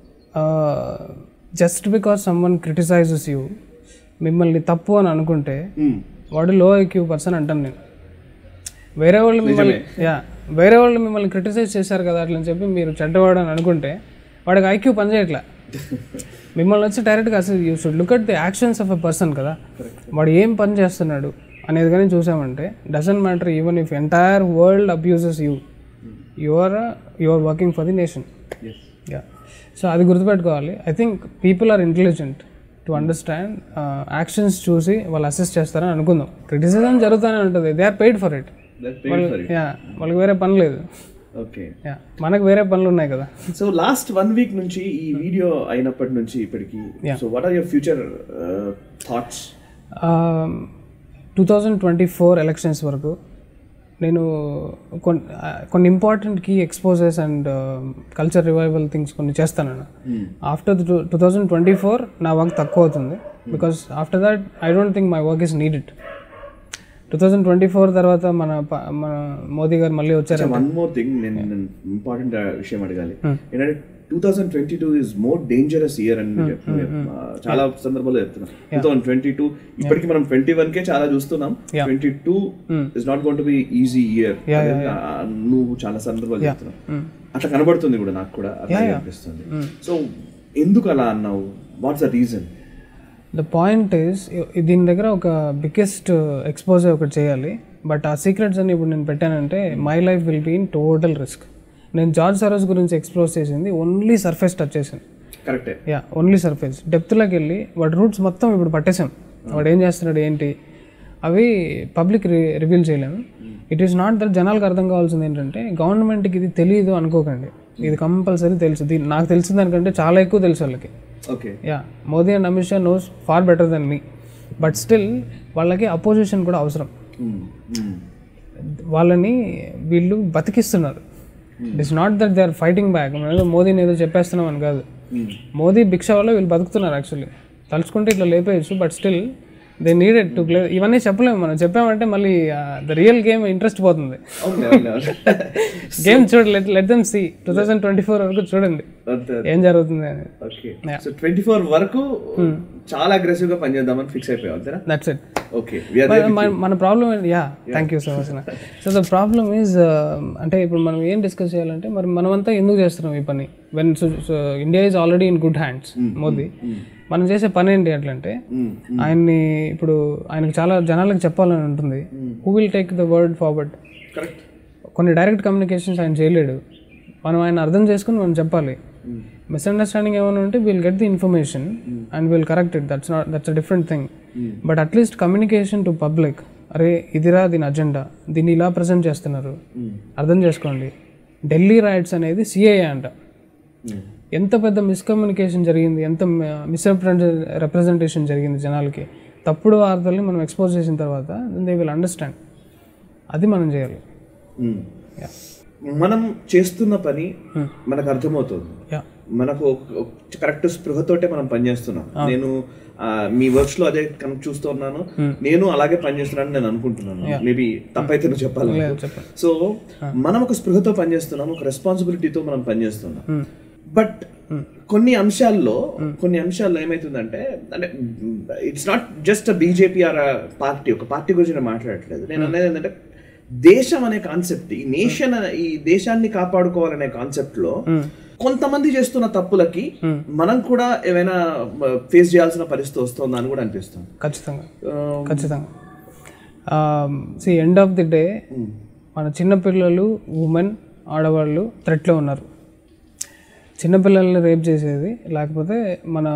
just because someone criticises you మిమ్మల్ని తప్పు అని అనుకుంటే ఉమ్, వాడు లో ఐక్యూ పర్సన్ అంటాను నేను వేరే వాళ్ళు మిమ్మల్ని యా వేరే వాళ్ళు మిమ్మల్ని క్రిటిసైజ్ చేశారు కదా అట్లా అని చెప్పి మీరు చెడ్డవాడు అని అనుకుంటే వాడికి ఐక్యూ పనిచేయట్లా మిమ్మల్ని వచ్చి డైరెక్ట్గా అసలు you should look at the actions of a person కదా వాడు ఏం పని చేస్తున్నాడు అనేది కానీ చూసామంటే doesn't matter even if entire world abuses you you are you are working for the nation yeah so అది గుర్తుపెట్టుకోవాలి I think people are intelligent to understand actions చూసి వాళ్ళు అసెస్ చేస్తారని అనుకుందాం క్రిటిసిజం జరుగుతూనే ఉంటుంది they are paid for it That's paid for it. Yeah వాళ్ళకి వేరే పని లేదు ఓకే యా మనకు వేరే పనులు ఉన్నాయి కదా సో లాస్ట్ వన్ వీక్ నుంచి ఈ వీడియో అయినప్పటి నుంచి ఇప్పటికి so what are your future thoughts two thousand twenty four elections వరకు నేను కొన్ని కొన్ని important key exposes and culture revival things కొన్ని చేస్తాను after two thousand twenty four నా వర్క్ తక్కువ అవుతుంది because after that I don't think my work is needed two thousand twenty four తర్వాత మన ప- మన మోదీ గారు మళ్ళీ వచ్చారు వన్ మోర్ థింగ్ నేను ఇంపార్టెంట్ విషయం అడగాలి ఏంటంటే two thousand twenty two is more dangerous year అని నేను చెప్తున్నాను. ఆ, చాలా సందర్భాల్లో చెప్తున్నాం టూ థౌసండ్ ట్వంటీ టూ ఇప్పటికి మనం ట్వంటీ వన్ కే చాలా చూస్తున్నాం Yeah. Twenty two is not going to be easy year Yeah, నువ్వు చాలా సందర్భాలు చెప్తున్నావు అట్లా కనబడుతుంది కూడా నాకు కూడా అట్లా అనిపిస్తుంది సో ఎందుకు అలా అన్నావు what's the reason the point is దీని దగ్గర ఒక బిగ్గెస్ట్ ఎక్స్పోజర్ ఒకటి చేయాలి బట్ ఆ సీక్రెట్స్ అని ఇప్పుడు నేను పెట్టానంటే my life will be in total risk నేను జార్జ్ సరోస్ గురించి ఎక్స్ప్లోర్ చేసింది ఓన్లీ సర్ఫేస్ టచ్ చేసింది కరెక్టే యా ఓన్లీ సర్ఫేస్ డెప్త్లోకి వెళ్ళి వాటి రూట్స్ మొత్తం ఇప్పుడు పట్టేసాం వాడు ఏం చేస్తున్నాడు ఏంటి అవి పబ్లిక్ రివీల్ చేయలేము ఇట్ ఈస్ నాట్ దట్ జనాలకు అర్థం కావాల్సింది ఏంటంటే గవర్నమెంట్కి ఇది తెలియదు అనుకోకండి ఇది కంపల్సరీ తెలుసు దీని నాకు తెలిసిన దానికంటే చాలా ఎక్కువ తెలుసు వాళ్ళకి okay yeah Modi and Amit Shah knows far better than me but still వాళ్ళకి అపోజిషన్ కూడా అవసరం వాళ్ళని వీళ్ళు బతికిస్తున్నారు it is not that they are fighting back మనం ఏదో మోదీని ఏదో చెప్పేస్తున్నాం అని కాదు మోదీ భిక్ష వల్ల వీళ్ళు బతుకుతున్నారు యాక్చువల్లీ తలుచుకుంటే ఇట్లా లేపేయచ్చు but still they needed to play ఇవన్నీ చెప్పలేము మనం చెప్పామంటే మళ్ళీ ద రియల్ గేమ్ ఇంట్రెస్ట్ పోతుంది గేమ్ చూడ let let them see two thousand twenty four వరకు చూడండి ఏం జరుగుతుంది అనేది ఓకే సో ట్వంటీ ఫోర్ వరకు చాలా అగ్రెసివ్ గా పనిచేద్దామని ఫిక్స్ అయిపోయావు అంతేనా దట్స్ ఇట్ ఓకే మన మన problem yeah thank you so much so the problem is అంటే ఇప్పుడు మనం ఏం డిస్కస్ చేయాలంటే మరి మనమంతా ఎందుకు చేస్తున్నాం ఈ పని when India is already in good hands Modi మనం చేసే పని ఏంటి అట్లంటే ఆయన్ని ఇప్పుడు ఆయనకు చాలా జనాలకు చెప్పాలని ఉంటుంది who will take the word forward correct కొన్ని డైరెక్ట్ కమ్యూనికేషన్స్ ఆయన చేయలేడు మనం ఆయన అర్థం చేసుకుని మనం చెప్పాలి మిస్అండర్స్టాండింగ్ ఏమైనా ఉంటే will get the information and will correct it that's not that's a different thing but at least communication to public అరే ఇదిరా దీని అజెండా దీన్ని ఇలా ప్రజెంట్ చేస్తున్నారు అర్థం చేసుకోండి ఢిల్లీ రైట్స్ అనేది సిఐఏ అంట ఎంత పెద్ద మిస్కమ్యూనికేషన్ జరిగింది ఎంత రిప్రజెంటేషన్ జరిగింది జనాలకి తప్పుడు వార్తల్ని మనం ఎక్స్పోజ్ చేసిన తర్వాత దే విల్ అండర్స్టాండ్ అది మనం చేయాలి యా మనం చేస్తున్న పని మనకు అర్థమవుతుంది యా మనకు కరెక్ట్ స్పృహతోటే మనం పనిచేస్తున్నాం నేను ఆ, మీ వర్క్స్ లో అదే కనుక చూస్తూ ఉన్నాను నేను అలాగే పనిచేస్తున్నాను నేను అనుకుంటున్నాను మేబీ తప్పైతే నువ్వు చెప్పాలి నాకు. చెప్పండి. సో మనం ఒక స్పృహతో పనిచేస్తున్నాం ఒక రెస్పాన్సిబిలిటీతో మనం పనిచేస్తున్నాం బట్ కొన్ని అంశాల్లో కొన్ని అంశాల్లో ఏమైతుందంటే అంటే it's not just BJP or party ఒక పార్టీ గురించి నేను మాట్లాడట్లేదు నేను అనేది ఏంటంటే దేశం అనే కాన్సెప్ట్ ఈ నేషన్ ఈ దేశాన్ని కాపాడుకోవాలనే కాన్సెప్ట్ లో కొంతమంది చేస్తున్న తప్పులకి మనం కూడా ఏమైనా ఫేస్ చేయాల్సిన పరిస్థితి వస్తుందా అని కూడా అనిపిస్తుంది ఖచ్చితంగా ఖచ్చితంగా see end of the day మన చిన్నపిల్లలు ఉమెన్ ఆడవాళ్ళు థ్రెట్లో ఉన్నారు చిన్నపిల్లల్ని రేప్ చేసేది లేకపోతే మన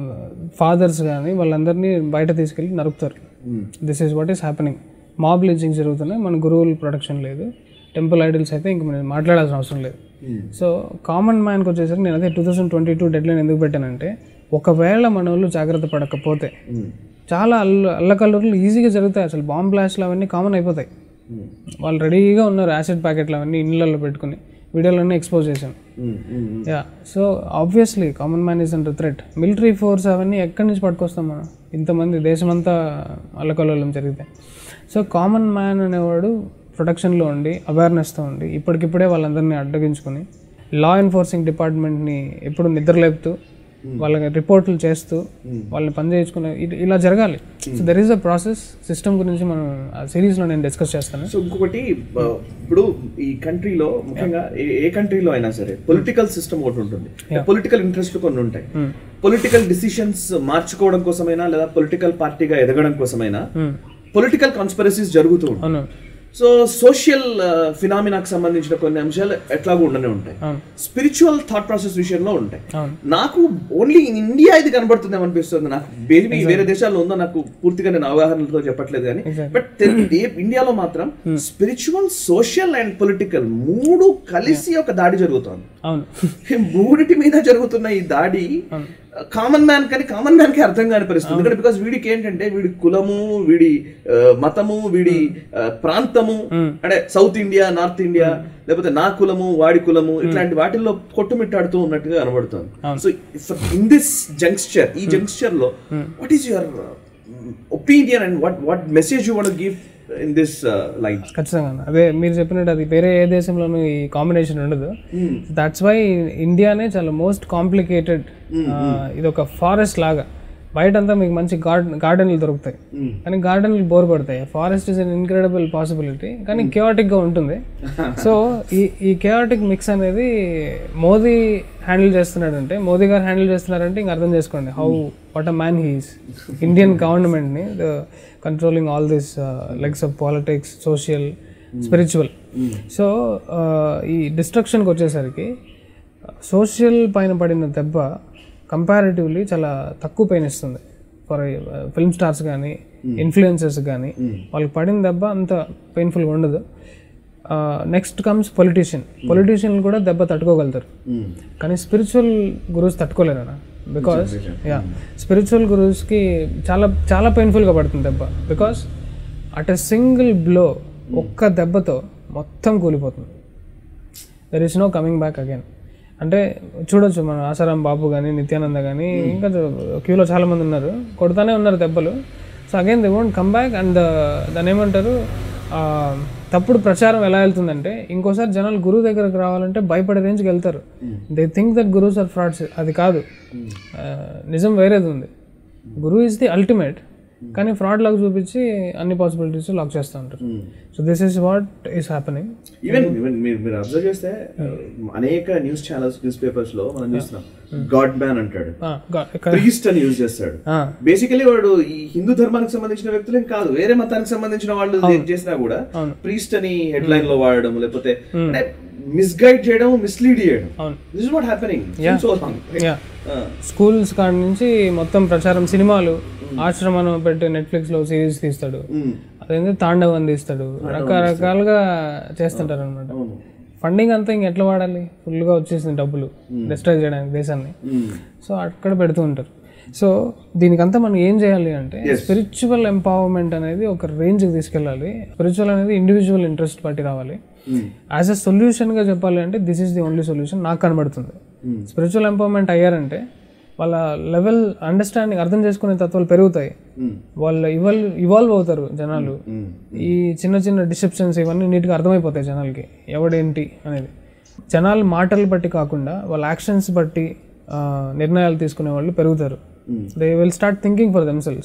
ఫాదర్స్ కానీ వాళ్ళందరినీ బయట తీసుకెళ్ళి నరుకుతారు this is what is happening mob lynching జరుగుతున్నాయి మన గురువుల ప్రొటెక్షన్ లేదు టెంపుల్ ఐడల్స్ అయితే ఇంక మనం మాట్లాడాల్సిన అవసరం లేదు సో కామన్ మ్యాన్కి వచ్చేసరికి నేను అదే two thousand twenty two deadline ఎందుకు పెట్టానంటే ఒకవేళ మన వాళ్ళు జాగ్రత్త పడకపోతే చాలా అల్ల అల్లకల్లూరులు ఈజీగా జరుగుతాయి అసలు బాంబ్ బ్లాస్ట్లు అవన్నీ కామన్ అయిపోతాయి వాళ్ళు రెడీగా ఉన్నారు యాసిడ్ ప్యాకెట్లు అవన్నీ ఇళ్ళల్లో పెట్టుకుని వీడియోలన్నీ ఎక్స్పోజ్ చేశాం yeah so obviously common man is under threat military force అవన్నీ ఎక్కడి నుంచి పట్టుకొస్తాం మనం ఇంతమంది దేశమంతా అల్లకల్లోలం జరిగితే సో కామన్ మ్యాన్ అనేవాడు ప్రొటెక్షన్లో ఉండి అవేర్నెస్తో ఉండి ఇప్పటికిప్పుడే వాళ్ళందరినీ అడ్డగించుకొని లా ఎన్ఫోర్సింగ్ డిపార్ట్మెంట్ని ఎప్పుడు నిద్రలేపుతూ వాళ్ళకి రిపోర్ట్లు చేస్తూ వాళ్ళని పని చేయించుకునే ఇ- ఇలా జరగాలి so there is a process system గురించి మనం ఆ సిరీస్లో నేను డిస్కస్ చేస్తాను సో ఇంకొకటి ఆ, ఇప్పుడు ఈ కంట్రీలో ముఖ్యంగా ఏ- ఏ కంట్రీలో అయినా సరే పొలిటికల్ సిస్టమ్ ఒకటి ఉంటుంది పొలిటికల్ ఇంట్రెస్ట్ కొన్ని ఉంటాయి పొలిటికల్ డిసిషన్స్ మార్చుకోవడం కోసమైనా లేదా పొలిటికల్ పార్టీగా ఎదగడం కోసమైనా పొలిటికల్ కాన్స్పరసీస్ జరుగుతూ ఉంటాయి అవును సో సోషల్ ఫినామినాకి సంబంధించిన కొన్ని అంశాలు ఎట్లాగో ఉండనే ఉంటాయి అవును స్పిరిచువల్ థాట్ ప్రాసెస్ విషయంలో ఉంటాయి అవును నాకు ఓన్లీ ఇన్ ఇండియా ఇది కనబడుతుంది అనిపిస్తుంది నాకు బేబీ వేరే దేశాల్లో ఉందో నాకు పూర్తిగా నేను అవగాహనలతో చెప్పట్లేదు కానీ బట్ ఇండియాలో మాత్రం స్పిరిచువల్ సోషల్ అండ్ పొలిటికల్ మూడు కలిసి ఒక దాడి జరుగుతోంది అవును ఈ మూడిటి మీద జరుగుతున్న ఈ దాడి కామన్ మ్యాన్ కానీ కామన్ మ్యాన్ కి అర్థం కాని పరిస్థితి ఎందుకంటే బికాస్ వీడికి ఏంటంటే వీడి కులము వీడి ఆ, మతము వీడి ఆ, ప్రాంతము అంటే సౌత్ ఇండియా నార్త్ ఇండియా లేకపోతే నా కులము వాడి కులము ఇట్లాంటి వాటిల్లో కొట్టుమిట్టాడుతూ ఉన్నట్టుగా కనబడుతుంది సో ఇన్ దిస్ జంక్స్చర్ ఈ జంక్స్చర్ లో what is your opinion and what what message you want give in this line ఖచ్చితంగా అదే మీరు చెప్పినట్టు అది వేరే ఏ దేశంలోనూ ఈ కాంబినేషన్ ఉండదు దాట్స్ వై ఇండియానే చాలా మోస్ట్ కాంప్లికేటెడ్ ఇది ఒక ఫారెస్ట్ లాగా బయట అంతా మీకు మంచి గార్డెన్ గార్డెన్లు దొరుకుతాయి కానీ గార్డెన్లు బోర్ పడతాయి forest is an incredible possibility కానీ గా ఉంటుంది సో ఈ ఈ కెయాటిక్ మిక్స్ అనేది మోదీ హ్యాండిల్ చేస్తున్నాడంటే మోదీ గారు హ్యాండిల్ చేస్తున్నారంటే ఇంక అర్థం చేసుకోండి how what a man he's Indian గవర్నమెంట్ని the controlling all this legs of politics social spiritual so ఈ డిస్ట్రక్షన్కి వచ్చేసరికి సోషల్ పైన పడిన దెబ్బ కంపారిటివ్లీ చాలా తక్కువ పెయిన్ ఇస్తుంది ఫర్ ఫిల్మ్ స్టార్స్ కానీ ఇన్ఫ్లుయెన్సర్స్ కానీ వాళ్ళకి పడిన దెబ్బ అంత పెయిన్ఫుల్గా ఉండదు నెక్స్ట్ కమ్స్ పొలిటీషియన్ పొలిటీషియన్లు కూడా దెబ్బ తట్టుకోగలుగుతారు కానీ స్పిరిచువల్ గురూస్ తట్టుకోలేరు అన్న బికాస్ యా స్పిరిచువల్ గురూస్కి చాలా చాలా పెయిన్ఫుల్గా పడుతుంది దెబ్బ because at a single blow ఒక్క దెబ్బతో మొత్తం కూలిపోతుంది there is no coming back again అంటే చూడొచ్చు మన ఆసారాం బాబు కానీ నిత్యానంద కానీ ఇంకా క్యూలో చాలా మంది ఉన్నారు కొడుతూనే ఉన్నారు దెబ్బలు so again they won't come back and దాని ఏమంటారు ఆ, తప్పుడు ప్రచారం ఎలా వెళ్తుందంటే ఇంకోసారి జనాలు గురువు దగ్గరకు రావాలంటే భయపడే రేంజ్కి వెళ్తారు దే థింక్ దట్ గురువుస్ ఆర్ ఫ్రాడ్స్ అది కాదు ఆ, నిజం వేరేది ఉంది గురువు ఇస్ ది అల్టిమేట్ కానీ ఫ్రాడ్ లాగా చూపించి అన్ని పాసిబిలిటీస్ లాక్ చేస్తూ ఉంటారు so this is what is happening even even మీరు మీరు అబ్జర్వ్ చేస్తే అనేక న్యూస్ ఛానల్స్ న్యూస్ పేపర్స్ లో మనం చూస్తున్నాం గాడ్ మ్యాన్ అంటాడు ప్రీస్ట్ అని యూజ్ చేస్తాడు బేసికలీ వాడు ఈ హిందూ ధర్మానికి సంబంధించిన వ్యక్తులేం కాదు వేరే మతానికి సంబంధించిన వాళ్ళు ఏం చేసినా కూడా ప్రీస్ట్ అని హెడ్ లైన్ లో వాడడం లేకపోతే అంటే మిస్గైడ్ చేయడం మిస్లీడ్ చేయడం అవును. This is what happening so yeah schools కాడ నుంచి మొత్తం ప్రచారం సినిమాలు ఆశ్రమం పెట్టి నెట్ఫ్లిక్స్ లో సిరీస్ తీస్తాడు అదేంటి తాండవ్ అని తీస్తాడు రకరకాలుగా చేస్తుంటారు అనమాట ఫండింగ్ అంతా ఇంక ఎట్లా వాడాలి ఫుల్గా వచ్చేసింది డబ్బులు డిస్ట్రాయ్ చేయడానికి దేశాన్ని సో అక్కడ పెడుతూ ఉంటారు సో దీనికంతా మనం ఏం చేయాలి అంటే స్పిరిచువల్ ఎంపవర్మెంట్ అనేది ఒక రేంజ్కి తీసుకెళ్ళాలి స్పిరిచువల్ అనేది ఇండివిజువల్ ఇంట్రెస్ట్ బట్టి రావాలి యాజ్ అ సొల్యూషన్గా చెప్పాలి అంటే this is the only solution నాకు కనబడుతుంది స్పిరిచువల్ ఎంపవర్మెంట్ అయ్యారంటే వాళ్ళ లెవెల్ అండర్స్టాండింగ్ అర్థం చేసుకునే తత్వాలు పెరుగుతాయి వాళ్ళు ఇవాల్వ్ ఇవాల్వ్ అవుతారు జనాలు ఈ చిన్న చిన్న డిసెప్షన్స్ ఇవన్నీ నీట్గా అర్థమైపోతాయి జనాలకి ఎవడేంటి అనేది జనాలు మాటలు బట్టి కాకుండా వాళ్ళ యాక్షన్స్ బట్టి ఆ, నిర్ణయాలు తీసుకునే వాళ్ళు పెరుగుతారు they will start thinking for themselves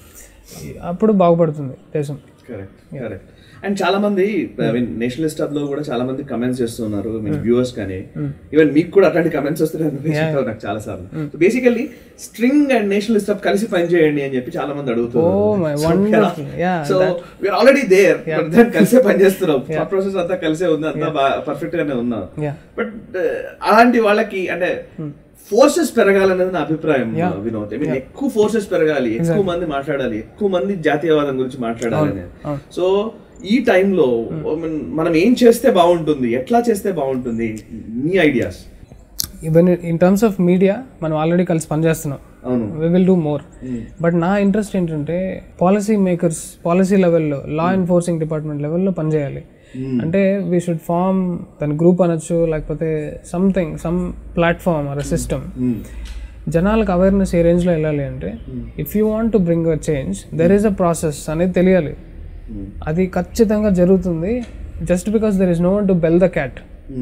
అప్పుడు బాగుపడుతుంది దేశం కరెక్ట్ కరెక్ట్ అండ్ చాలా మంది ఐ మీన్ నేషనలిస్ట్ హబ్ లో కూడా చాలా మంది కమెంట్స్ చేస్తున్నారు మీన్ వ్యూవర్స్ కానీ ఈవెన్ మీకు కూడా అట్లాంటి కమెంట్స్ వస్తున్నాయి అనిపిస్తుంది నాకు చాలా సార్లు basically String and Nationalist Hub కలిసి పనిచేయండి అని చెప్పి చాలా మంది Oh my wonderful. Yeah, so we're already there దాన్ని కలిసే పనిచేస్తున్నాం థాట్ ప్రాసెస్ అంతా కలిసే ఉంది అంతా పర్ఫెక్ట్ గానే ఉన్నాం Yeah. బట్ అలాంటి వాళ్ళకి అంటే ఫోర్సెస్ పెరగాలనేది నా అభిప్రాయం వినోద్ ఐ మీన్ ఎక్కువ ఫోర్సెస్ పెరగాలి ఎక్కువ మంది మాట్లాడాలి ఎక్కువ మంది జాతీయవాదం గురించి మాట్లాడాలి అనేది సో ఈ టైంలో మనం ఏం చేస్తే బాగుంటుంది ఎట్లా చేస్తే బాగుంటుంది మీ ideas even in terms of media మనం ఆల్రెడీ కలిసి పనిచేస్తున్నాం అవును we will do more but నా ఇంట్రెస్ట్ ఏంటంటే పాలసీ మేకర్స్ పాలసీ లెవెల్లో లా ఎన్ఫోర్సింగ్ డిపార్ట్మెంట్ లెవెల్లో పనిచేయాలి అంటే వీ షుడ్ ఫార్మ్ దాని గ్రూప్ అనొచ్చు లేకపోతే something some platform or system జనాలకు అవేర్నెస్ ఏ రేంజ్లో వెళ్ళాలి అంటే if you want to bring a change there is a process అనేది తెలియాలి అది ఖచ్చితంగా జరుగుతుంది just because there is no one to bell the cat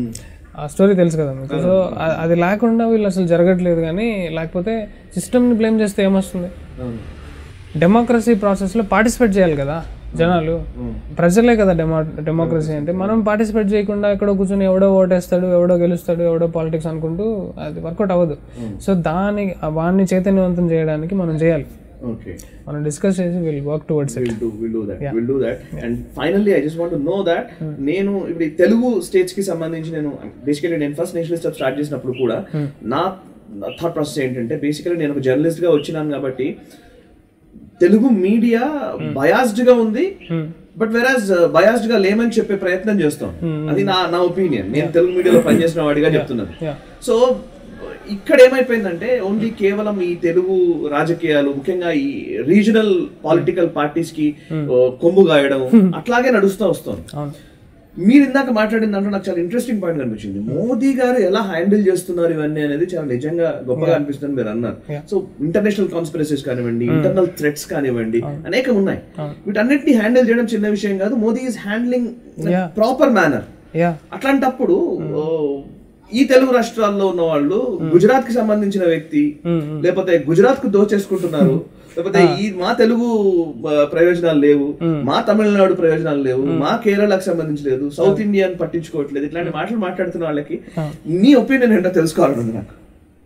ఆ స్టోరీ తెలుసు కదా మీకు సో అ- అది లేకుండా వీళ్ళు అసలు జరగట్లేదు కానీ లేకపోతే సిస్టమ్ని బ్లేమ్ చేస్తే ఏమొస్తుంది డెమోక్రసీ ప్రాసెస్లో పార్టిసిపేట్ చేయాలి కదా జనాలు ప్రజలే కదా డెమో డెమోక్రసీ అంటే మనం పార్టిసిపేట్ చేయకుండా ఎక్కడో కూర్చొని ఎవడో ఓటేస్తాడు ఎవడో గెలుస్తాడు ఎవడో పాలిటిక్స్ అనుకుంటూ అది వర్కౌట్ అవ్వదు సో దాని వాడిని చైతన్యవంతం చేయడానికి మనం చేయాలి ఓకే మనం డిస్కస్ చేసి will work towards it will do will do that will do that and finally I just want know that నేను ఇప్పుడు ఈ తెలుగు స్టేట్స్ కి సంబంధించి నేను బేసికలీ నేను ఫస్ట్ నేషనలిస్ట్ స్టార్ట్ చేసినప్పుడు కూడా నా థాట్ ప్రాసెస్ ఏంటంటే బేసికలీ నేను ఒక జర్నలిస్ట్ గా వచ్చినాను కాబట్టి తెలుగు మీడియా బయాస్డ్ గా ఉంది బట్ వెరాజ్ బయాస్డ్ గా లేమని చెప్పే ప్రయత్నం చేస్తాం అది నా నా ఒపీనియన్ నేను తెలుగు మీడియాలో పనిచేసిన వాడిగా చెప్తున్నాను Yeah. సో ఇక్కడ ఏమైపోయిందంటే ఓన్లీ కేవలం ఈ తెలుగు రాజకీయాలు ముఖ్యంగా ఈ రీజనల్ పొలిటికల్ పార్టీస్ కి ఓ, కొమ్ము గాయడం అట్లాగే నడుస్తూ వస్తుంది అవును మీరు ఇందాక మాట్లాడిన దాంట్లో నాకు చాలా ఇంట్రెస్టింగ్ పాయింట్ కనిపించింది మోదీ గారు ఎలా హ్యాండిల్ చేస్తున్నారు ఇవన్నీ అనేది చాలా నిజంగా గొప్పగా అనిపిస్తుంది మీరు అన్నారు సో ఇంటర్నేషనల్ కాన్స్పిరసీస్ కానివ్వండి ఇంటర్నల్ థ్రెట్స్ కానివ్వండి అనేకం ఉన్నాయి వీటన్నిటిని హ్యాండిల్ చేయడం చిన్న విషయం కాదు Modi is handling Yeah. Proper manner yeah అట్లాంటప్పుడు ఓ, ఈ తెలుగు రాష్ట్రాల్లో ఉన్న వాళ్ళు గుజరాత్ కి సంబంధించిన వ్యక్తి లేకపోతే గుజరాత్ కు దోచేసుకుంటున్నారు లేకపోతే ఈ మా తెలుగు ఆ, ప్రయోజనాలు లేవు మా తమిళనాడు ప్రయోజనాలు లేవు మా కేరళకు సంబంధించి లేదు సౌత్ ఇండియన్ పట్టించుకోవట్లేదు ఇట్లాంటి మాటలు మాట్లాడుతున్న వాళ్ళకి నీ ఒపీనియన్ ఏంటో తెలుసుకోవాలనుంది నాకు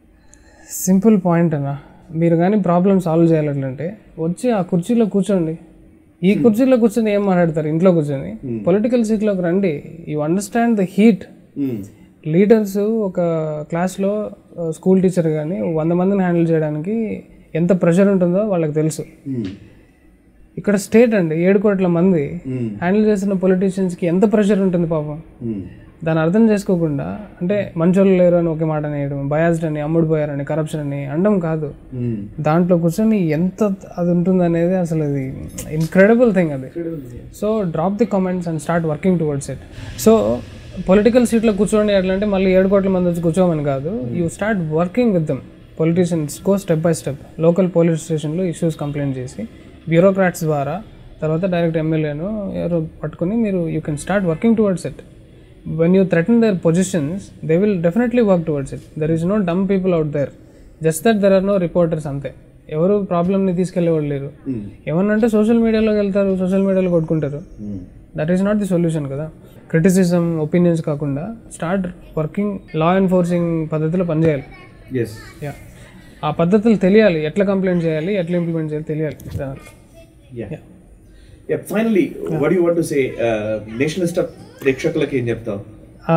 సింపుల్ పాయింట్ అన్న మీరు కానీ ప్రాబ్లమ్ సాల్వ్ చేయాలంటే వచ్చి ఆ కుర్చీలో కూర్చోండి ఈ కుర్చీలో కూర్చొని ఏం మాట్లాడతారు ఇంట్లో కూర్చొని పొలిటికల్ సీట్లోకి రండి you understand the heat um, leaders ఒక క్లాస్లో స్కూల్ టీచర్ కానీ వంద మందిని హ్యాండిల్ చేయడానికి ఎంత ప్రెషర్ ఉంటుందో వాళ్ళకి తెలుసు ఉమ్, ఇక్కడ స్టేట్ అండి ఏడు కోట్ల మంది ఉమ్, హ్యాండిల్ చేసిన పొలిటీషియన్స్కి ఎంత ప్రెషర్ ఉంటుంది పాపం ఉమ్, దాన్ని అర్థం చేసుకోకుండా అంటే మంచోళ్ళు లేరు అని ఒకే మాట అనేయడం బయాస్డ్ అని అమ్ముడు పోయారని కరప్షన్ అని అండం కాదు ఉమ్. దాంట్లో కూర్చొని ఎంత అది ఉంటుంది అనేది అసలు అది ఇన్క్రెడిబుల్ థింగ్ అది so drop the comments and start working towards it so political సీట్లో కూర్చోండి ఎట్లా అంటే మళ్ళీ ఏడు కోట్ల మంది వచ్చి కూర్చోమని కాదు you start working with them politicians go step by step local police స్టేషన్లో ఇష్యూస్ కంప్లైంట్ చేసి బ్యూరోక్రాట్స్ ద్వారా తర్వాత డైరెక్ట్ ఎమ్మెల్యేను ఎవరు పట్టుకొని మీరు you can start working towards it when you threaten their positions they will definitely work towards it there is no dumb people out there just that there are no reporters అంతే ఎవరు ప్రాబ్లమ్ని తీసుకెళ్ళేవాళ్ళు లేరు ఏమన్నంటే social మీడియాలోకి వెళ్తారు social మీడియాలో కొట్టుకుంటారు um. That is not the solution కదా criticism opinions కాకుండా స్టార్ట్ వర్కింగ్ లా ఎన్ఫోర్సింగ్ పద్ధతిలో పనిచేయాలి Yes. యా ఆ పద్ధతులు తెలియాలి ఎట్లా కంప్లైంట్ చేయాలి ఎట్లా ఇంప్లిమెంట్ చేయాలి తెలియాలి జనాలకి Yeah. Yeah, finally, what do you want to say? Uh, nationalist ప్రేక్షకులకి ఏం చెప్తావు ఆ,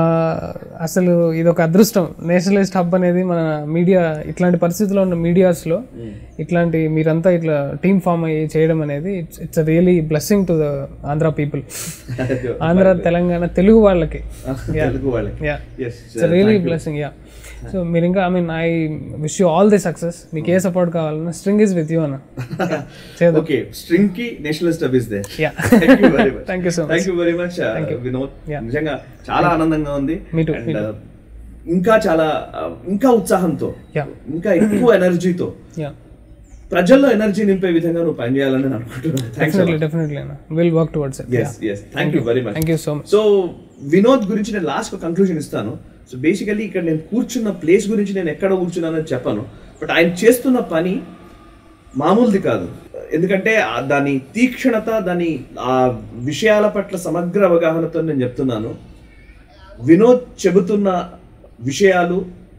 అసలు ఇది ఒక అదృష్టం నేషనలిస్ట్ హబ్ అనేది మన మీడియా ఇట్లాంటి పరిస్థితుల్లో ఉన్న మీడియాస్లో ఇట్లాంటి మీరంతా ఇట్లా టీమ్ ఫామ్ అయ్యి చేయడం అనేది it's it's really blessing to the Andhra people Andhra Telangana Telugu వాళ్ళకి తెలుగు వాళ్ళకి yeah Yes, it's really blessing yeah so మీరు ఇంకా I mean I wish you all the success మీకు ఏ సపోర్ట్ కావాలన్నా స్ట్రింగ్ ఇస్ విత్ యూ అన్న చేద్దాం ఓకే స్ట్రింగ్ కి Nationalist Hub is the yeah thank you very much thank you so much thank you very much Vinod Yeah. నిజంగా చాలా ఆనందంగా ఉంది Me too, And, uh, ఇంకా చాలా uh, ఇంకా ఉత్సాహంతో Yeah. ఇంకా ఎక్కువ ఎనర్జీతో యా ప్రజల్లో ఎనర్జీ నింపే విధంగా నువ్వు పనిచేయాలని నేను అనుకుంటున్నాను థ్యాంక్స్ డెఫినెట్లీ డెఫినెట్లీ అన్న will work towards it yes yes thank you very much thank you so much so Vinod గురించి నేను లాస్ట్ కంక్లూజన్ ఇస్తాను సో బేసికల్లీ ఇక్కడ నేను కూర్చున్న ప్లేస్ గురించి నేను ఎక్కడ కూర్చున్నానని చెప్పను బట్ ఆయన చేస్తున్న పని మామూలుది కాదు ఎందుకంటే ఆ దాని తీక్షణత దాని ఆ విషయాల పట్ల సమగ్ర అవగాహనతో నేను చెప్తున్నాను వినోద్ చెబుతున్న విషయాలు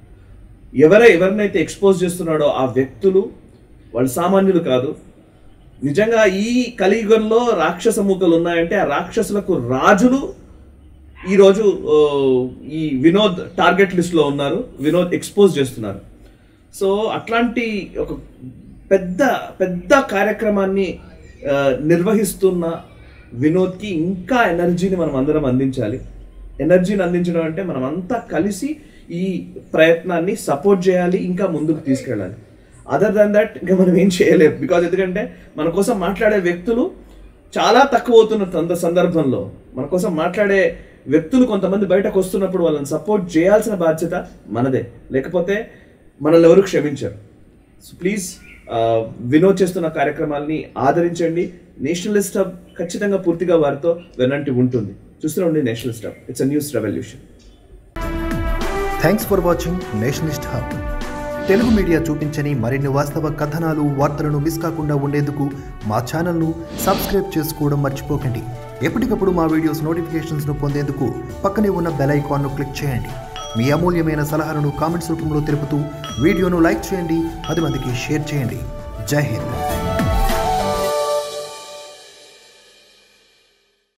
ఎవర ఎవరినైతే ఎక్స్పోజ్ చేస్తున్నాడో ఆ వ్యక్తులు వాళ్ళు సామాన్యులు కాదు నిజంగా ఈ కలియుగంలో రాక్షస మూకలు ఉన్నాయంటే ఆ రాక్షసులకు రాజులు ఈరోజు ఓ, ఈ వినోద్ టార్గెట్ లిస్ట్లో ఉన్నారు వినోద్ ఎక్స్పోజ్ చేస్తున్నారు సో అట్లాంటి ఒక పెద్ద పెద్ద కార్యక్రమాన్ని ఆ, నిర్వహిస్తున్న వినోద్కి ఇంకా ఎనర్జీని మనం అందరం అందించాలి ఎనర్జీని అందించడం అంటే మనం అంతా కలిసి ఈ ప్రయత్నాన్ని సపోర్ట్ చేయాలి ఇంకా ముందుకు తీసుకెళ్ళాలి అదర్ దాన్ దట్ ఇంకా మనం ఏం చేయలేము బికాజ్ ఎందుకంటే మన కోసం మాట్లాడే వ్యక్తులు చాలా తక్కువ అవుతున్న సంద- సందర్భంలో మన కోసం మాట్లాడే వ్యక్తులు కొంతమంది బయటకు వస్తున్నప్పుడు వాళ్ళని సపోర్ట్ చేయాల్సిన బాధ్యత మనదే లేకపోతే మనల్ని ఎవరు క్షమించరు సో ప్లీజ్ వినోద్ చేస్తున్న కార్యక్రమాల్ని ఆదరించండి నేషనలిస్ట్ హబ్ ఖచ్చితంగా పూర్తిగా వారితో వెనంటి ఉంటుంది చూస్తూనే ఉండి Nationalist Hub it's a news revolution thanks for watching Nationalist Hub Telugu media చూపించని మరిన్ని వాస్తవ కథనాలు వార్తలను మిస్ కాకుండా ఉండేందుకు మా ఛానల్ను సబ్స్క్రైబ్ చేసుకోవడం మర్చిపోకండి ఎప్పటికప్పుడు మా వీడియోస్ నోటిఫికేషన్స్ను పొందేందుకు పక్కనే ఉన్న బెల్ ఐకాన్ను క్లిక్ చేయండి మీ అమూల్యమైన సలహాలను కామెంట్స్ రూపంలో తెలుపుతూ వీడియోను లైక్ చేయండి పది మందికి షేర్ చేయండి జై హింద్